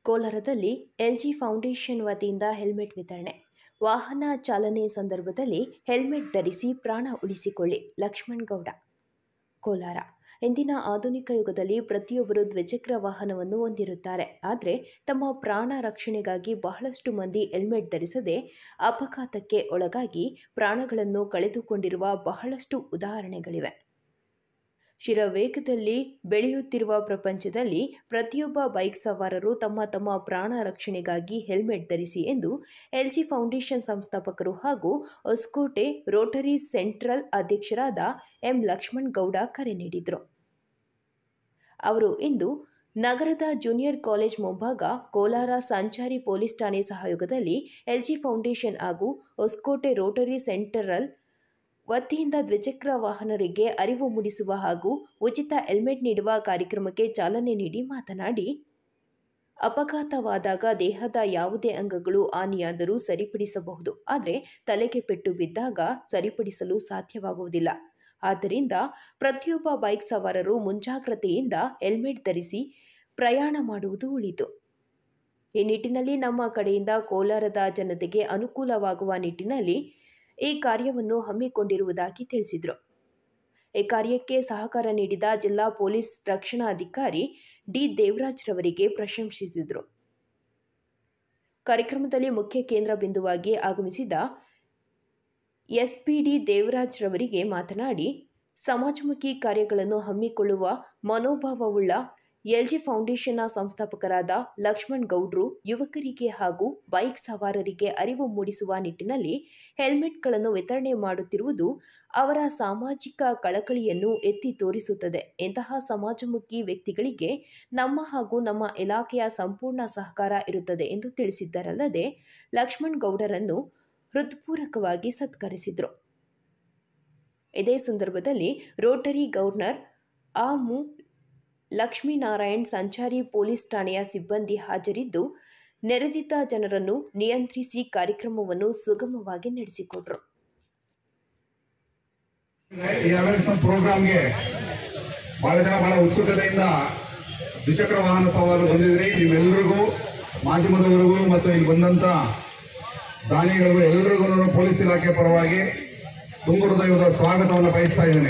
ಕೋಲಾರದಲ್ಲಿ LG foundation ವತಿಯಿಂದ helmet ವಿತರಣೆ ವಾಹನ ಚಾಲನೆ ಸಂದರ್ಭದಲ್ಲಿ ಹೆಲ್ಮೆಟ್ ಧರಿಸಿ ಪ್ರಾಣ ಉಳಿಸಿಕೊಳ್ಳಿ ಲಕ್ಷ್ಮಣ್ ಗೌಡ ಕೋಲಾರ ಇಂದಿನ ಆಧುನಿಕ ಯುಗದಲ್ಲಿ ಪ್ರತಿಯೊಬ್ಬರು ದ್ವಿಚಕ್ರ ವಾಹನವನ್ನು ಹೊಂದಿರುತ್ತಾರೆ ಆದರೆ ತಮ್ಮ ಪ್ರಾಣ ರಕ್ಷಣೆಗಾಗಿ ಬಹಳಷ್ಟು ಮಂದಿ ಹೆಲ್ಮೆಟ್ ಧರಿಸದೆ ಅಪಘಾತಕ್ಕೆ ಒಳಗಾಗಿ ಪ್ರಾಣಗಳನ್ನು ಕಳೆದುಕೊಂಡಿರುವ ಬಹಳಷ್ಟು ಉದಾಹರಣೆಗಳಿವೆ ಶಿರವೇಗದಲ್ಲಿ ಬೆಳೆಯುತ್ತಿರುವ ಪ್ರಪಂಚದಲ್ಲಿ ಪ್ರತಿಯೊಬ್ಬ ಬೈಕ್ ಸವಾರರು ತಮ್ಮ ತಮ್ಮ ಪ್ರಾಣ ರಕ್ಷಣೆಗಾಗಿ ಹೆಲ್ಮೆಟ್ ಧರಿಸಿ ಎಂದು ಎಲ್ಜಿ ಫೌಂಡೇಶನ್ ಸಂಸ್ಥಾಪಕರು ಹಾಗೂ ಹೊಸಕೋಟೆ ರೋಟರಿ ಸೆಂಟ್ರಲ್ ಅಧ್ಯಕ್ಷರಾದ ಎಂ ಲಕ್ಷ್ಮಣ್ ಗೌಡ ಕರೆ ನೀಡಿದರು ಅವರು ಇಂದು ನಗರದ ಜೂನಿಯರ್ ಕಾಲೇಜ್ ಮುಂಭಾಗ ಕೋಲಾರ ಸಂಚಾರಿ ಪೊಲೀಸ್ ಠಾಣೆ ಸಹಯೋಗದಲ್ಲಿ ಎಲ್ಜಿ ಫೌಂಡೇಶನ್ ಹಾಗೂ ಹೊಸಕೋಟೆ ರೋಟರಿ ಸೆಂಟ್ರಲ್ ವತಿಯಿಂದ ದ್ವಿಚಕ್ರ ವಾಹನರಿಗೆ ಅರಿವು ಮೂಡಿಸುವ ಹಾಗೂ ಉಚಿತ ಹೆಲ್ಮೆಟ್ ನೀಡುವ ಕಾರ್ಯಕ್ರಮಕ್ಕೆ ಚಾಲನೆ ನೀಡಿ ಮಾತನಾಡಿ ಅಪಘಾತವಾದಾಗ ದೇಹದ ಯಾವುದೇ ಅಂಗಗಳು ಹಾನಿಯಾದರೂ ಸರಿಪಡಿಸಬಹುದು ಆದರೆ ತಲೆಗೆ ಪೆಟ್ಟು ಬಿದ್ದಾಗ ಸರಿಪಡಿಸಲು ಸಾಧ್ಯವಾಗುವುದಿಲ್ಲ ಆದ್ದರಿಂದ ಪ್ರತಿಯೊಬ್ಬ ಬೈಕ್ ಸವಾರರು ಮುಂಜಾಗ್ರತೆಯಿಂದ ಹೆಲ್ಮೆಟ್ ಧರಿಸಿ ಪ್ರಯಾಣ ಮಾಡುವುದು ಉಳಿತು ಈ ನಿಟ್ಟಿನಲ್ಲಿ ನಮ್ಮ ಕಡೆಯಿಂದ ಕೋಲಾರದ ಜನತೆಗೆ ಅನುಕೂಲವಾಗುವ ನಿಟ್ಟಿನಲ್ಲಿ ಈ ಕಾರ್ಯವನ್ನು ಹಮ್ಮಿಕೊಂಡಿರುವುದಾಗಿ ತಿಳಿಸಿದರು ಈ ಕಾರ್ಯಕ್ಕೆ ಸಹಕಾರ ನೀಡಿದ ಜಿಲ್ಲಾ ಪೊಲೀಸ್ ರಕ್ಷಣಾಧಿಕಾರಿ ಡಿ ದೇವರಾಜ್ ರವರಿಗೆ ಪ್ರಶಂಸಿಸಿದರು ಕಾರ್ಯಕ್ರಮದಲ್ಲಿ ಮುಖ್ಯ ಕೇಂದ್ರ ಬಿಂದುವಾಗಿ ಆಗಮಿಸಿದ ಎಸ್ಪಿಡಿ ದೇವರಾಜ್ ರವರಿಗೆ ಮಾತನಾಡಿ ಸಮಾಜಮುಖಿ ಕಾರ್ಯಗಳನ್ನು ಹಮ್ಮಿಕೊಳ್ಳುವ ಮನೋಭಾವವುಳ್ಳ ಎಲ್ಜಿ ಫೌಂಡೇಶನ್ನ ಸಂಸ್ಥಾಪಕರಾದ ಲಕ್ಷ್ಮಣ್ ಗೌಡ್ರು ಯುವಕರಿಗೆ ಹಾಗೂ ಬೈಕ್ ಸವಾರರಿಗೆ ಅರಿವು ಮೂಡಿಸುವ ನಿಟ್ಟಿನಲ್ಲಿ ಹೆಲ್ಮೆಟ್ಗಳನ್ನು ವಿತರಣೆ ಮಾಡುತ್ತಿರುವುದು ಅವರ ಸಾಮಾಜಿಕ ಕಳಕಳಿಯನ್ನು ಎತ್ತಿ ತೋರಿಸುತ್ತದೆ ಇಂತಹ ಸಮಾಜಮುಖಿ ವ್ಯಕ್ತಿಗಳಿಗೆ ನಮ್ಮ ಹಾಗೂ ನಮ್ಮ ಇಲಾಖೆಯ ಸಂಪೂರ್ಣ ಸಹಕಾರ ಇರುತ್ತದೆ ಎಂದು ತಿಳಿಸಿದ್ದರಲ್ಲದೆ ಲಕ್ಷ್ಮಣ್ ಗೌಡರನ್ನು ಹೃತ್ಪೂರ್ವಕವಾಗಿ ಸತ್ಕರಿಸಿದರು ಇದೇ ಸಂದರ್ಭದಲ್ಲಿ ರೋಟರಿ ಗವರ್ನರ್ ಆ ಮು ಲಕ್ಷ್ಮೀನಾರಾಯಣ್ ಸಂಚಾರಿ ಪೊಲೀಸ್ ಠಾಣೆಯ ಸಿಬ್ಬಂದಿ ಹಾಜರಿದ್ದು ನೆರೆದಿದ್ದ ಜನರನ್ನು ನಿಯಂತ್ರಿಸಿ ಕಾರ್ಯಕ್ರಮವನ್ನು ಸುಗಮವಾಗಿ ನಡೆಸಿಕೊಟ್ರು ಈ ಅವೇರ್ನೆಸ್ ಪ್ರೋಗ್ರಾಮ್ಗೆ ಬಹಳ ಜನ ಬಹಳ ಉತ್ಸುಕತೆಯಿಂದ ದ್ವಿಚಕ್ರ ವಾಹನ ಸವಾರರು ಬಂದಿದ್ರಿ ನಿಮ್ಮೆಲ್ಲರಿಗೂ ಮಾಧ್ಯಮದವರಿಗೂ ಮತ್ತು ಇಲ್ಲಿ ಬಂದಂತ ದಾನಿಗಳಿಗೂ ಎಲ್ಲರಿಗೂ ಪೊಲೀಸ್ ಇಲಾಖೆ ಪರವಾಗಿ ತುಂಬ ಹೃದಯದ ಸ್ವಾಗತವನ್ನು ಬಯಸ್ತಾ ಇದ್ದೇನೆ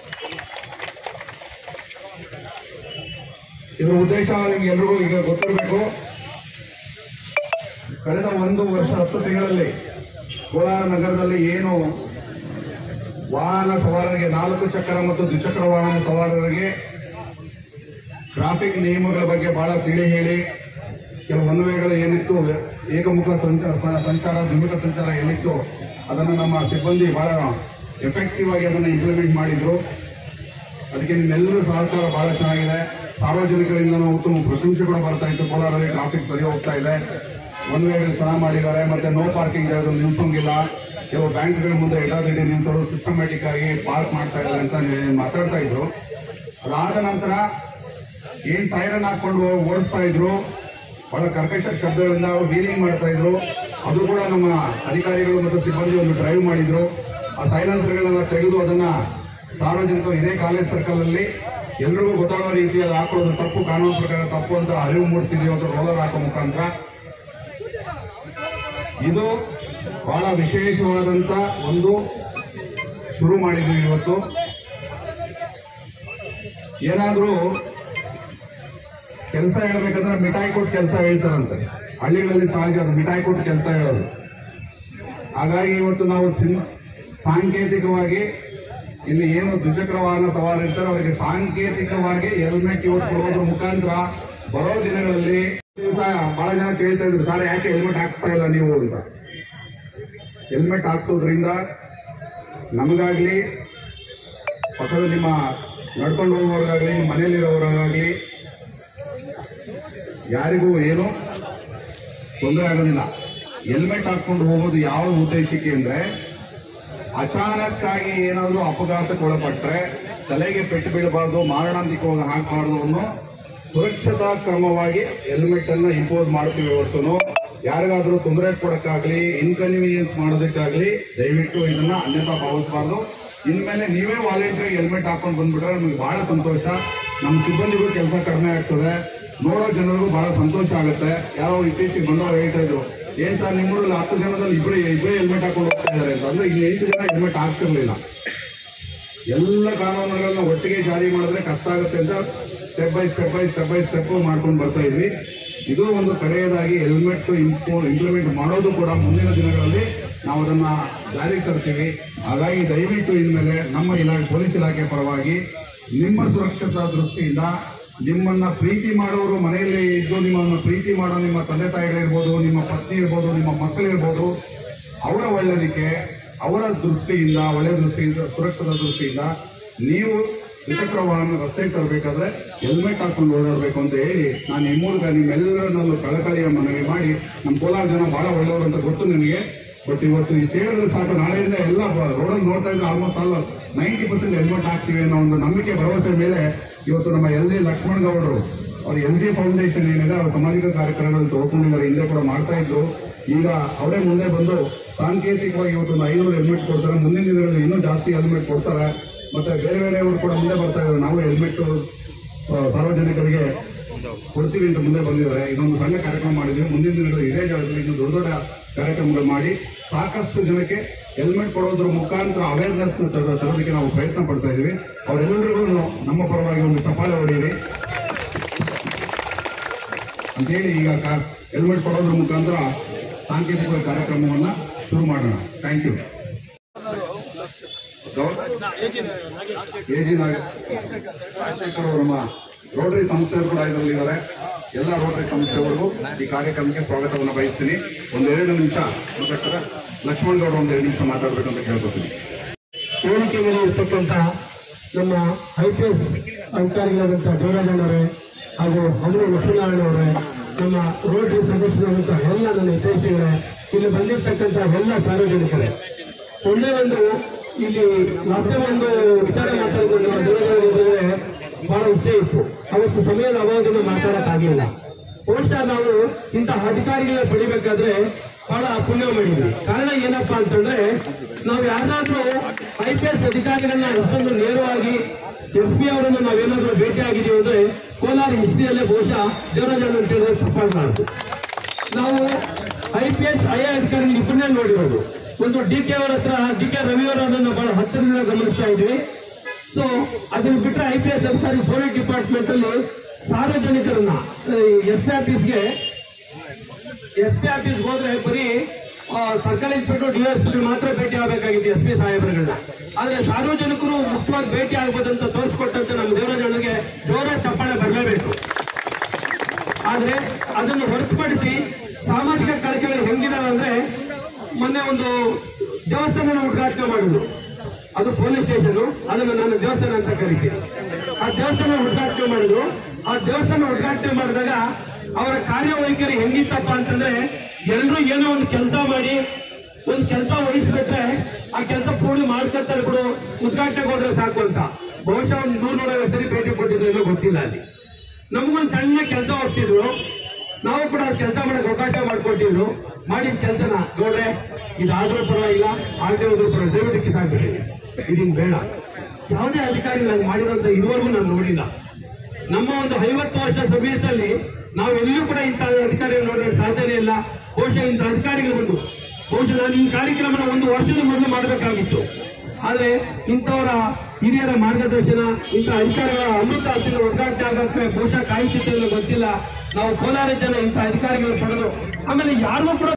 ಇದರ ಉದ್ದೇಶ ನಿಮ್ಗೆ ಎಲ್ರಿಗೂ ಈಗ ಗೊತ್ತಿರಬೇಕು ಕಳೆದ ಒಂದು ವರ್ಷ ಹತ್ತು ತಿಂಗಳಲ್ಲಿ ಕೋಲಾರ ನಗರದಲ್ಲಿ ಏನು ವಾಹನ ಸವಾರರಿಗೆ ನಾಲ್ಕು ಚಕ್ರ ಮತ್ತು ದ್ವಿಚಕ್ರ ವಾಹನ ಸವಾರರಿಗೆ ಟ್ರಾಫಿಕ್ ನಿಯಮಗಳ ಬಗ್ಗೆ ಬಹಳ ತಿಳಿ ಹೇಳಿ ಕೆಲವು ಒನ್ವೇಗಳು ಏನಿತ್ತು ಏಕಮುಖ ಸಂಚಾರ ಸಂಚಾರ ದ್ವಿಮುಖ ಸಂಚಾರ ಏನಿತ್ತು ಅದನ್ನು ನಮ್ಮ ಸಿಬ್ಬಂದಿ ಬಹಳ ಎಫೆಕ್ಟಿವ್ ಆಗಿ ಅದನ್ನು ಇಂಪ್ಲಿಮೆಂಟ್ ಮಾಡಿದ್ರು ಅದಕ್ಕೆ ನಿಮ್ಮೆಲ್ಲರೂ ಸಹಕಾರ ಬಹಳ ಚೆನ್ನಾಗಿದೆ ಸಾರ್ವಜನಿಕರಿಂದ ಉತ್ತಮ ಪ್ರಶಂಸೆ ಕೂಡ ಬರ್ತಾ ಇತ್ತು ಕೋಲಾರಲ್ಲಿ ಟ್ರಾಫಿಕ್ ಸರಿ ಹೋಗ್ತಾ ಇದೆ ಒನ್ ವೇ ಚೆನ್ನಾಗಿ ಮಾಡಿದ್ದಾರೆ ಮತ್ತೆ ನೋ ಪಾರ್ಕಿಂಗ್ ಜಾಗದಲ್ಲಿ ನಿಲ್ಸೋಂಗಿಲ್ಲ ಕೆಲವು ಬ್ಯಾಂಕ್ಗಳ ಮುಂದೆ ಎಡಾದಿಡಿ ನಿಂತವರು ಸಿಸ್ಟಮ್ಯಾಟಿಕ್ ಆಗಿ ಪಾರ್ಕ್ ಮಾಡ್ತಾ ಇದ್ದಾರೆ ಅಂತ ನೀವು ಮಾತಾಡ್ತಾ ಇದ್ರು ಅದಾದ ನಂತರ ಏನ್ ಸೈರನ್ ಹಾಕೊಂಡು ಓಡಿಸ್ತಾ ಇದ್ರು ಬಹಳ ಕರ್ಕಶ ಶಬ್ದಗಳಿಂದ ಅವರು ವೀಲಿಂಗ್ ಮಾಡ್ತಾ ಇದ್ರು ಅದು ಕೂಡ ನಮ್ಮ ಅಧಿಕಾರಿಗಳು ಮತ್ತು ಸಿಬ್ಬಂದಿ ಒಂದು ಡ್ರೈವ್ ಮಾಡಿದ್ರು ಆ ಸೈಲೆನ್ಸರ್ಗಳನ್ನ ತೆಗೆದು ಅದನ್ನ ಸಾರ್ವಜನಿಕರು ಇದೇ ಕಾಲೇಜ್ ಸರ್ಕಲ್ ಅಲ್ಲಿ ಎಲ್ರಿಗೂ ಗೊತ್ತಾಗೋ ರೀತಿಯಲ್ಲಿ ಹಾಕೋದು ತಪ್ಪು ಕಾನೂನು ಪ್ರಕಾರ ತಪ್ಪು ಅಂತ ಅರಿವು ಮೂಡಿಸ್ತಿದೀವಿ ಅಂತ ರೋಲರ್ ಹಾಕೋ ಮುಖಾಂತರ ಇದು ಬಹಳ ವಿಶೇಷವಾದಂತ ಒಂದು ಶುರು ಮಾಡಿದ್ವಿ ಇವತ್ತು ಏನಾದ್ರೂ ಕೆಲಸ ಹೇಳ್ಬೇಕಂದ್ರೆ ಮಿಠಾಯಿ ಕೊಟ್ಟು ಕೆಲಸ ಹೇಳ್ತಾರಂತೆ ಹಳ್ಳಿಗಳಲ್ಲಿ ಸಹಜ ಅದು ಮಿಠಾಯಿ ಕೊಟ್ಟು ಕೆಲಸ ಹೇಳೋದು ಹಾಗಾಗಿ ಇವತ್ತು ನಾವು ಸಿನ್- ಸಾಂಕೇತಿಕವಾಗಿ ಇಲ್ಲಿ ಏನು ದ್ವಿಚಕ್ರ ವಾಹನ ಸವಾರ ಇರ್ತಾರೆ ಅವರಿಗೆ ಸಾಂಕೇತಿಕವಾಗಿ ಹೆಲ್ಮೆಟ್ ಇವತ್ತು ಕೊಡೋದ್ರ ಮುಖಾಂತರ ಬರೋ ದಿನಗಳಲ್ಲಿ ದಿವಸ ಬಹಳ ಜನ ಕೇಳ್ತಾ ಇದ್ರು ಸರ್ ಯಾಕೆ ಹೆಲ್ಮೆಟ್ ಹಾಕ್ಸ್ತಾ ಇಲ್ಲ ನೀವು ಅಂತ ಹೆಲ್ಮೆಟ್ ಹಾಕ್ಸೋದ್ರಿಂದ ನಮಗಾಗ್ಲಿ ಪಕ್ಕದ ನಿಮ್ಮ ನಡ್ಕೊಂಡು ಹೋಗೋರ್ಗಾಗ್ಲಿ ನಿಮ್ಮ ಮನೆಯಲ್ಲಿರೋರಾಗಲಿ ಯಾರಿಗೂ ಏನು ತೊಂದರೆ ಆಗೋದಿಲ್ಲ ಹೆಲ್ಮೆಟ್ ಹಾಕೊಂಡು ಹೋಗೋದು ಯಾವ ಉದ್ದೇಶಕ್ಕೆ ಅಂದ್ರೆ ಅಚಾನಕ್ ಆಗಿ ಏನಾದರೂ ಅಪಘಾತಕ್ಕೆ ಒಳಪಟ್ರೆ ತಲೆಗೆ ಪೆಟ್ಟು ಬೀಳಬಾರ್ದು ಮಾರಣಾಂತಿಕವಾಗಿ ಹಾಕಬಾರ್ದು ಅನ್ನೋ ಸುರಕ್ಷತಾ ಕ್ರಮವಾಗಿ ಹೆಲ್ಮೆಟ್ ಅನ್ನ ಇಂಪೋಸ್ ಮಾಡ್ತೀವಿ ಹೊರತು ಯಾರಿಗಾದ್ರೂ ತೊಂದರೆ ಕೊಡಕ್ಕಾಗ್ಲಿ ಇನ್ಕನ್ವೀನಿಯನ್ಸ್ ಮಾಡೋದಕ್ಕಾಗ್ಲಿ ದಯವಿಟ್ಟು ಇದನ್ನ ಅನ್ಯತಾ ಭಾವಿಸಬಾರ್ದು ಇನ್ಮೇಲೆ ನೀವೇ ವಾಲಂಟಿಯರ್ ಹೆಲ್ಮೆಟ್ ಹಾಕೊಂಡು ಬಂದ್ಬಿಟ್ರೆ ನಮಗೆ ಬಹಳ ಸಂತೋಷ ನಮ್ಮ ಸಿಬ್ಬಂದಿಗೂ ಕೆಲಸ ಕಡಿಮೆ ಆಗ್ತದೆ ನೋಡೋ ಜನರಿಗೂ ಬಹಳ ಸಂತೋಷ ಆಗುತ್ತೆ ಯಾರೋ ಇತ್ತೀಚೆಗೆ ಬಂದವರು ಹೇಳ್ತಾ ಇದ್ರು ಏನ್ ಸರ್ ನಿಮ್ಮೂರಲ್ಲಿ ಹತ್ತು ಜನದಲ್ಲಿ ಇಬ್ಬರೇ ಇಬ್ಬರೇ ಹೆಲ್ಮೆಟ್ ಹಾಕೊಂಡು ಹೋಗ್ತಾ ಇದ್ದಾರೆ ಅಂತ ಅಂದ್ರೆ ಇಲ್ಲಿ ಎಂಟು ಜನ ಹೆಲ್ಮೆಟ್ ಹಾಕ್ತಿರ್ಲಿಲ್ಲ ಎಲ್ಲ ಕಾನೂನುಗಳನ್ನ ಒಟ್ಟಿಗೆ ಜಾರಿ ಮಾಡಿದ್ರೆ ಕಷ್ಟ ಆಗುತ್ತೆ ಅಂತ step by step by step by step ಮಾಡ್ಕೊಂಡು ಬರ್ತಾ ಇದ್ವಿ ಇದು ಒಂದು ಕಡೆಯದಾಗಿ ಹೆಲ್ಮೆಟ್ ಇಂಪ್ಲಿಮೆಂಟ್ ಮಾಡೋದು ಕೂಡ ಮುಂದಿನ ದಿನಗಳಲ್ಲಿ ನಾವು ಅದನ್ನ ಜಾರಿಗೆ ತರ್ತೀವಿ ಹಾಗಾಗಿ ದಯವಿಟ್ಟು ಇನ್ಮೇಲೆ ನಮ್ಮ ಇಲಾಖೆ ಪೊಲೀಸ್ ಇಲಾಖೆ ಪರವಾಗಿ ನಿಮ್ಮ ಸುರಕ್ಷತಾ ದೃಷ್ಟಿಯಿಂದ ನಿಮ್ಮನ್ನ ಪ್ರೀತಿ ಮಾಡೋರು ಮನೆಯಲ್ಲಿ ಇದ್ದು ನಿಮ್ಮನ್ನ ಪ್ರೀತಿ ಮಾಡೋ ನಿಮ್ಮ ತಂದೆ ತಾಯಿಗಳಿರ್ಬೋದು ನಿಮ್ಮ ಪತ್ನಿ ಇರ್ಬೋದು ನಿಮ್ಮ ಮಕ್ಕಳಿರ್ಬೋದು ಅವರ ಒಳ್ಳೆಯದಕ್ಕೆ ಅವರ ದೃಷ್ಟಿಯಿಂದ ಒಳ್ಳೆಯ ದೃಷ್ಟಿಯಿಂದ ಸುರಕ್ಷತಾ ದೃಷ್ಟಿಯಿಂದ ನೀವು ದ್ವಿಚಕ್ರ ವಾಹನ ರಸ್ತೆಗೆ ತರಬೇಕಾದ್ರೆ ಹೆಲ್ಮೆಟ್ ಹಾಕೊಂಡು ಓಡಾಡಬೇಕು ಅಂತ ಹೇಳಿ ನಾನು ಈ ಮೂಲಕ ನಿಮ್ಮೆಲ್ಲರನ್ನೊಂದು ಕಳಕಳಿಯ ಮನವಿ ಮಾಡಿ ನಮ್ಮ ಕೋಲಾರ ಜನ ಬಹಳ ಒಳ್ಳೆಯವರು ಅಂತ ಗೊತ್ತು ನನಗೆ ಬಟ್ ಇವತ್ತು ಈ ಸೇರಿದ್ರೆ ಸಾಕು ನಾಳೆಯಿಂದ ಎಲ್ಲ ರೋಡಲ್ಲಿ ನೋಡ್ತಾ ಇದ್ರೆ almost all ninety percent helmet ಹಾಕ್ತೀವಿ ಅನ್ನೋ ಒಂದು ನಂಬಿಕೆ ಭರವಸೆ ಮೇಲೆ ಇವತ್ತು ನಮ್ಮ ಎಲ್ ಜಿ ಲಕ್ಷ್ಮಣ್ ಗೌಡರು ಅವ್ರ ಎಲ್ ಜಿ ಫೌಂಡೇಶನ್ ಏನಿದೆ ಅವ್ರ ಸಾಮಾಜಿಕ ಕಾರ್ಯಕ್ರಮಗಳನ್ನು ತಗೊಂಡಿದ್ದಾರೆ ಹಿಂದೆ ಕೂಡ ಮಾಡ್ತಾ ಇದ್ರು ಈಗ ಅವರೇ ಮುಂದೆ ಬಂದು ಸಾಂಕೇತಿಕವಾಗಿ ಇವತ್ತು ಒಂದು ಐನೂರು ಹೆಲ್ಮೆಟ್ ಕೊಡ್ತಾರೆ ಮುಂದಿನ ದಿನಗಳಲ್ಲಿ ಇನ್ನೂ ಜಾಸ್ತಿ ಹೆಲ್ಮೆಟ್ ಕೊಡ್ತಾರೆ ಮತ್ತೆ ಬೇರೆ ಬೇರೆಯವರು ಕೂಡ ಮುಂದೆ ಬರ್ತಾ ಇದ್ದಾರೆ ನಾವು ಹೆಲ್ಮೆಟ್ ಸಾರ್ವಜನಿಕರಿಗೆ ಕೊಡ್ತೀವಿ ಅಂತ ಮುಂದೆ ಬಂದಿದ್ದಾರೆ ಇದೊಂದು ಸಣ್ಣ ಕಾರ್ಯಕ್ರಮ ಮಾಡಿದ್ವಿ ಮುಂದಿನ ದಿನಗಳಲ್ಲಿ ಇದೇ ಜಾಗದಲ್ಲಿ ಇನ್ನು ದೊಡ್ಡ ದೊಡ್ಡ ಕಾರ್ಯಕ್ರಮಗಳು ಮಾಡಿ ಸಾಕಷ್ಟು ಜನಕ್ಕೆ ಹೆಲ್ಮೆಟ್ ಕೊಡೋದ್ರ ಮುಖಾಂತರ ಅವೇರ್ನೆಸ್ ತರೋದಕ್ಕೆ ನಾವು ಪ್ರಯತ್ನ ಪಡ್ತಾ ಇದೀವಿ ಅವರೆಲ್ಲರಿಗೂ ನಮ್ಮ ಪರವಾಗಿ ಒಂದು ಚಪ್ಪಾಳೆ ಹೊಡೆಯಿರಿ ಅಂತೇಳಿ ಈಗ ಹೆಲ್ಮೆಟ್ ಕೊಡೋದ್ರ ಮುಖಾಂತರ ಸಾಂಕೇತಿಕ ಕಾರ್ಯಕ್ರಮವನ್ನ ಶುರು ಮಾಡೋಣ ಥ್ಯಾಂಕ್ ಯು ಎಜಿ ರಾಜಶೇಖರ್ ಅವರು ನಮ್ಮ ರೋಟರಿ ಸಂಸ್ಥೆಯವರು ಕೂಡ ಇದರಲ್ಲಿದ್ದಾರೆ ಎಲ್ಲ ರೋಟರಿ ಸಂಸ್ಥೆಯವರಿಗೂ ಈ ಕಾರ್ಯಕ್ರಮಕ್ಕೆ ಸ್ವಾಗತವನ್ನು ಬಯಸ್ತೀನಿ ಒಂದೆರಡು ನಿಮಿಷ ಬೇಕಾದ್ರೆ ಲಕ್ಷ್ಮಣ್ ಗೌಡ ಒಂದೆರಡು ನಿಮಿಷ ಮಾತಾಡಬೇಕು ಅಂತ ಕೇಳ್ಕೊತೀನಿ ವೇದಿಕೆ ಮೇಲೆ ಇರ್ತಕ್ಕಂಥ ನಮ್ಮ ಐ ಪಿ ಎಸ್ ಅಧಿಕಾರಿಗಳಾದಂಥ ದೇವರಾಜಣ್ಣವರೇ ಹಾಗೂ ಹಮರು ಲಕ್ಷ್ಮೀನಾರಾಯಣ ಅವರೇ ನಮ್ಮ ರೋಟರಿ ಸದಸ್ಯರಾದಂಥ ಎಲ್ಲ ನನ್ನ ಹಿತೈಷಿಗಳೇ ಇಲ್ಲಿ ಬಂದಿರ್ತಕ್ಕಂಥ ಎಲ್ಲ ಸಾರ್ವಜನಿಕರೇ ಒಂದೇ ಒಂದು ಇಲ್ಲಿ ಮತ್ತೆ ಒಂದು ವಿಚಾರ ಮಾತಾಡಿಕೊಂಡು ದೇವರಾಜ ಬಹಳ ಇಚ್ಛೆ ಇತ್ತು ಅವತ್ತು ಸಮಯದ ಅಭಾವದಿಂದ ಮಾತಾಡಕ್ಕಾಗಲಿಲ್ಲ ಬಹುಶಃ ನಾವು ಇಂತಹ ಅಧಿಕಾರಿಗಳ ಪಡಿಬೇಕಾದ್ರೆ ಬಹಳ ಪುಣ್ಯ ಮಾಡಿದ್ವಿ ಕಾರಣ ಏನಪ್ಪಾ ಅಂತಂದ್ರೆ ನಾವು ಯಾರಾದ್ರೂ ಐ ಪಿ ಎಸ್ ಅಧಿಕಾರಿಗಳನ್ನ ಅಷ್ಟೊಂದು ನೇರವಾಗಿ ಎಸ್ ಪಿ ಅವರನ್ನು ನಾವೇನಾದ್ರೂ ಭೇಟಿ ಆಗಿದೀವಿ ಅಂದ್ರೆ ಕೋಲಾರ ಹಿಸ್ಟ್ರಿಯಲ್ಲೇ ಬಹುಶಃ ದೇವರಾಜ ಅಂತ ಹೇಳಿದ್ರೆ ತಪ್ಪಾಗಬಾರ್ದು ನಾವು I P S I A ಅಧಿಕಾರಿ ಇಬ್ಬರನ್ನೇ ನೋಡಿರೋದು ಒಂದು ಡಿ ಕೆ ಅವರ ಹತ್ರ ಡಿ ಕೆ ರವಿ ಅವರು ಅದನ್ನು ಬಹಳ ಹತ್ತಿರದಿಂದ ಗಮನಿಸ್ತಾ ಇದ್ವಿ ಸೊ ಅದನ್ನ ಬಿಟ್ಟರೆ ಐ ಪಿ ಎಸ್ ಅಧಿಕಾರಿ ಪೊಲೀಸ್ ಡಿಪಾರ್ಟ್ಮೆಂಟ್ ಅಲ್ಲಿ ಸಾರ್ವಜನಿಕರನ್ನ ಎಸ್ ಪಿ ಆಫೀಸ್ಗೆ ಎಸ್ ಪಿ ಆಫೀಸ್ಗೆ ಹೋದ್ರೆ ಬರೀ ಆ, circle inspector D S P ಮಾತ್ರ ಭೇಟಿ ಆಗಬೇಕಾಗಿತ್ತು ಎಸ್ ಪಿ ಸಾಹೇಬರುಗಳನ್ನ ಆದ್ರೆ ಸಾರ್ವಜನಿಕರು ಮುಕ್ತವಾಗಿ ಭೇಟಿ ಆಗ್ಬೋದಂತ ತೋರಿಸ್ಕೊಟ್ಟಂತೆ ನಮ್ಮ ದೇವರಾಜನಿಗೆ ಜೋರ ಚಪ್ಪಾಳೆ ಬರಲೇಬೇಕು ಆದ್ರೆ ಅದನ್ನು ಹೊರತುಪಡಿಸಿ ಸಾಮಾಜಿಕ ಕಳಕಳಿ ಹೆಂಗಿದಾವೆ ಅಂದ್ರೆ ಮೊನ್ನೆ ಒಂದು ದೇವಸ್ಥಾನ ಉದ್ಘಾಟನೆ ಮಾಡಿದ್ರು ಅದು ಪೊಲೀಸ್ ಸ್ಟೇಷನ್ ಅದನ್ನು ನಾನು ದೇವಸ್ಥಾನ ಅಂತ ಕರಿತೀನಿ ಆ ದೇವಸ್ಥಾನ ಉದ್ಘಾಟನೆ ಮಾಡಿದ್ರು ಆ ದೇವಸ್ಥಾನ ಉದ್ಘಾಟನೆ ಮಾಡಿದಾಗ ಅವರ ಕಾರ್ಯವೈಖರಿ ಹೆಂಗಿತ್ತಪ್ಪ ಅಂತಂದ್ರೆ ಎಲ್ಲರೂ ಏನೋ ಒಂದು ಕೆಲಸ ಮಾಡಿ ಒಂದು ಕೆಲಸ ವಹಿಸ್ಬಿಟ್ರೆ ಆ ಕೆಲಸ ಪೂರ್ಣ ಮಾಡ್ಕೊತಾರೆ ಬಿಡು ಉದ್ಘಾಟನೆಗೆ ಹೋದ್ರೆ ಸಾಕು ಅಂತ ಬಹುಶಃ ಒಂದು ನೂರ ನೂರೈವತ್ತು ಸರಿ ಭೇಟಿ ಕೊಟ್ಟಿದ್ರು ಗೊತ್ತಿಲ್ಲ ಅಲ್ಲಿ ನಮಗೊಂದು ಸಣ್ಣ ಕೆಲಸ ಒಪ್ಸಿದ್ರು ನಾವು ಕೂಡ ಕೆಲಸ ಮಾಡಕ್ ಅವಕಾಶ ಮಾಡ್ಕೊಟ್ಟಿದ್ರು ಮಾಡಿದ ಕೆಲಸನ ನೋಡ್ರೆ ಇದಾದ್ರೂ ಪರವಾಗಿಲ್ಲ ಆಗದೆ ಹೋದ್ರೂ ಪರವಾಗಿಲ್ಲ ದಯವಿಟ್ಟು ಕಿತ್ತಾಕ್ಬಿಡಿ ಇದೀಗ ಬೇಡ ಯಾವುದೇ ಅಧಿಕಾರಿ ನಂಗೆ ಮಾಡಿರೋಂಥ ಇದುವರೆಗೂ ನಾನು ನೋಡಿಲ್ಲ ನಮ್ಮ ಒಂದು ಐವತ್ತು ವರ್ಷ ಸರ್ವಿಸ್ ಅಲ್ಲಿ ನಾವು ಎಲ್ಲೂ ಕೂಡ ಇಂಥ ಅಧಿಕಾರಿ ನೋಡೋಕೆ ಸಾಧ್ಯನೇ ಇಲ್ಲ ಬಹುಶಃ ಇಂಥ ಅಧಿಕಾರಿಗಳು ಬಂದು ಬಹುಶಃ ನಾನು ಈ ಕಾರ್ಯಕ್ರಮನ ಒಂದು ವರ್ಷದ ಮೊದಲು ಮಾಡಬೇಕಾಗಿತ್ತು ಆದ್ರೆ ಇಂಥವರ ಹಿರಿಯರ ಮಾರ್ಗದರ್ಶನ ಇಂಥ ಅಧಿಕಾರಿಗಳ ಅಮೃತ ಹಸಿರು ಉದ್ಘಾಟನೆ ಆಗಕ್ಕೆ ಬಹುಶಃ ಕಾಯುತ್ತಿತ್ತು ಗೊತ್ತಿಲ್ಲ ನಾವು ಕೋಲಾರ ಜನ ಇಂಥ ಅಧಿಕಾರಿಗಳು ಪಡೆದು ಆಮೇಲೆ ಯಾರಿಗೂ ಕೂಡ